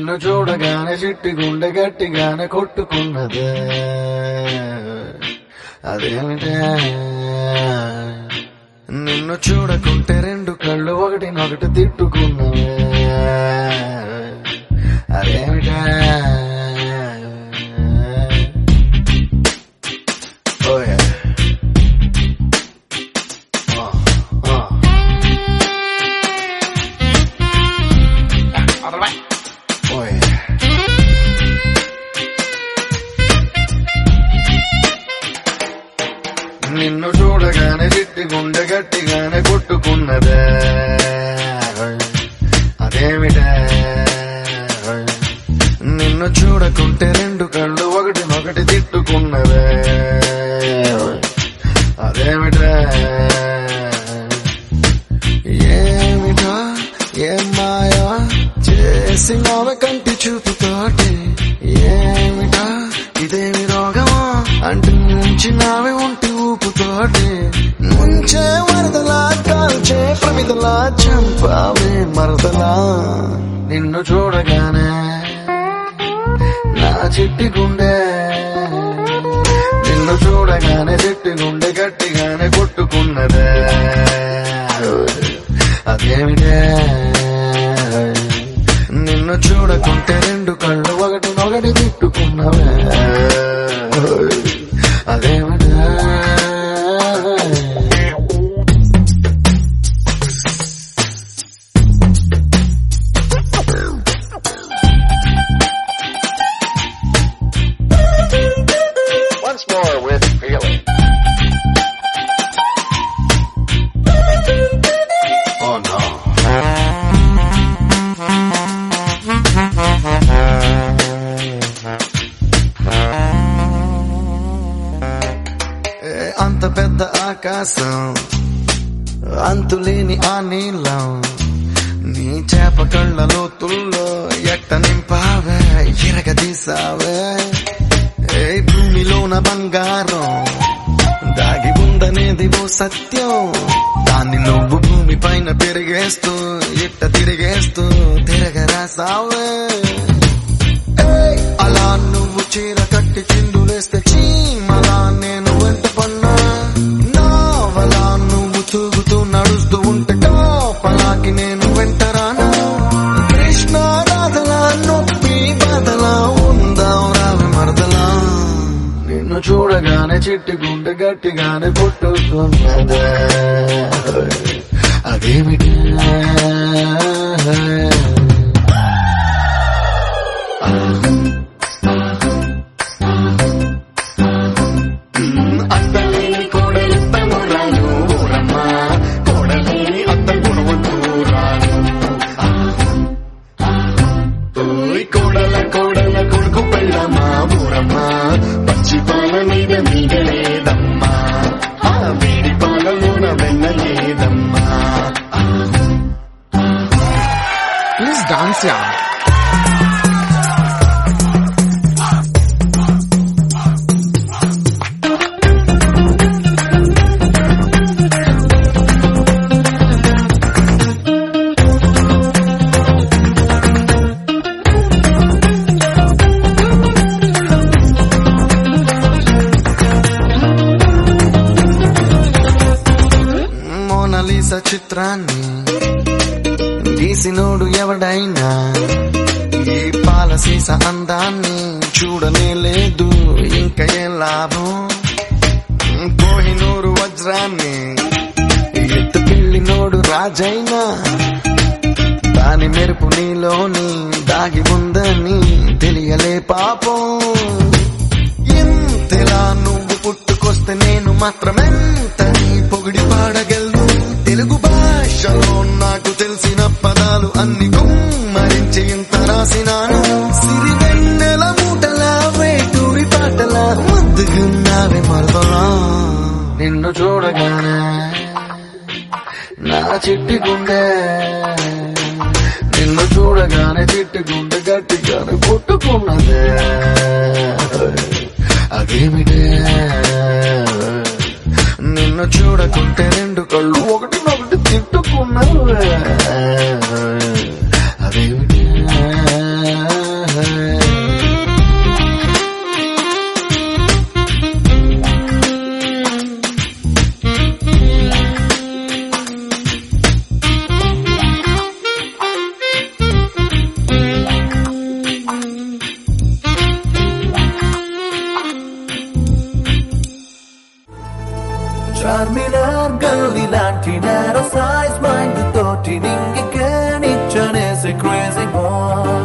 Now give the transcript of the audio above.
నిన్ను చూడగానే చిట్టి గుండె గట్టిగానే కొట్టుకున్నదే అదేమిటే నిన్ను చూడకుంటే రెండు కళ్ళు ఒకటినొకటి తిట్టుకున్నవే అదేమిటే Oh yeah. Oh, oh. Oh yeah. నిన్ను చూడగానే చిట్టి గుండె గట్టిగానే కొట్టుకున్నదే అదేమిటే నిన్ను చూడకుంటే రెండు కళ్ళు ఒకటి ఒకటి తిట్టుకున్నదే అదేమిటే ఏమిటో ఏం మాయా చేసి నవ కంటి చూపుతోటి ఏమిటా ఇదేమి రోగమా అంటూ ముంచినావి ఉంటి ఊపుతోటి ముంచే వరదలా కాల్చే ప్రమిదలా చంపావే మరదలా నిన్ను చూడగానే నా చిట్టి గుండె నిన్ను చూడగానే చిట్టి గుండె గట్టిగానే కొట్టుకున్నదే అదేమిటే నిన్ను చూడకుంటే రెండు కళ్ళు ఒకటి ఒకటి తిట్టుకున్నవే అదేమిటే Once more with feeling. Oh no. ఏ అంత పెద్ద ఆకాశం అంతులేని ఆ నీళ్ళం నీ చేప కళ్ళ లోతుల్లో ఎట్ట నింపావే ఎరగదీసావే ఏ భూమిలోన బంగారం దాగి ఉందనేది ఓ సత్యం దాన్ని నువ్వు భూమి పైన పెరిగేస్తూ ఇట్ట తిరిగేస్తూ తిరగరాసావే ఏయ్, అలా నువ్వు చీర కట్టి చిందులేస్తే చీమలా నేను వెంట పన్నా నావలా నువ్వు తూగుతూ నడుస్తూ ఉంటే కాపలాకి నేను వెంటరానా కృష్ణ రాధలా నొప్పి బాధలా ఉందాం రావి మరదలా నిన్ను చూడగానే చిట్టి గుండె గట్టిగానే కొట్టుకున్నదే అదేమిటి అత్తలేని కోడలిత్తము రాను ఊరమ్మ కోడలేని అత్త గుణవంతు రాను ఓయ్ కోడల కోడల కొడుకు పెళ్ళమ్మా ఊరమ్మ పచ్చి పాల మీద మీద లేదమ్మా ఆ వేడి పాలలోన వెన్న లేదమ్మా ప్లీజ్ డాన్స్ యా మోనలీస చిత్రాన్ని గీసినోడు ఎవడైనా ఈ పాలసీస అందాన్ని చూడనే లేదు ఇంకా ఏం లాభం కోహినూరు వజ్రాన్ని ఎత్తుకెళ్ళినోడు రాజైనా దాని మెరుపు నీలోని దాగి ఉందని తెలియలే పాపం ఎంతలా నువ్వు పుట్టుకొస్తే నేను మాత్రమెంత నీ పొగిడి పాడగలను తెలుగు భాషలో నాకు తెలిసిన పదాలు అన్ని గుమ్మరించి ఇంత రాసినాను సిరి వెన్నెల మూటలా వేటూరి పాటలా ముద్దుగున్నావే మరదలా నిన్ను చూడగానే నా చిట్టి గుండె నిన్ను చూడగానే చిట్టి గుండె గట్టిగానే కొట్టుకున్నదే అదేమిటే నిన్ను చూడకుంటే రెండు కళ్ళు ఒకటి ఒకటి తిట్టుకున్నావే అదేమిటే చార్మినార్ గల్లీ లాంటి నేరో సైజ్ మైండ్ తోటి నింగికే నిచ్చనేసే క్రేజీ బాయ్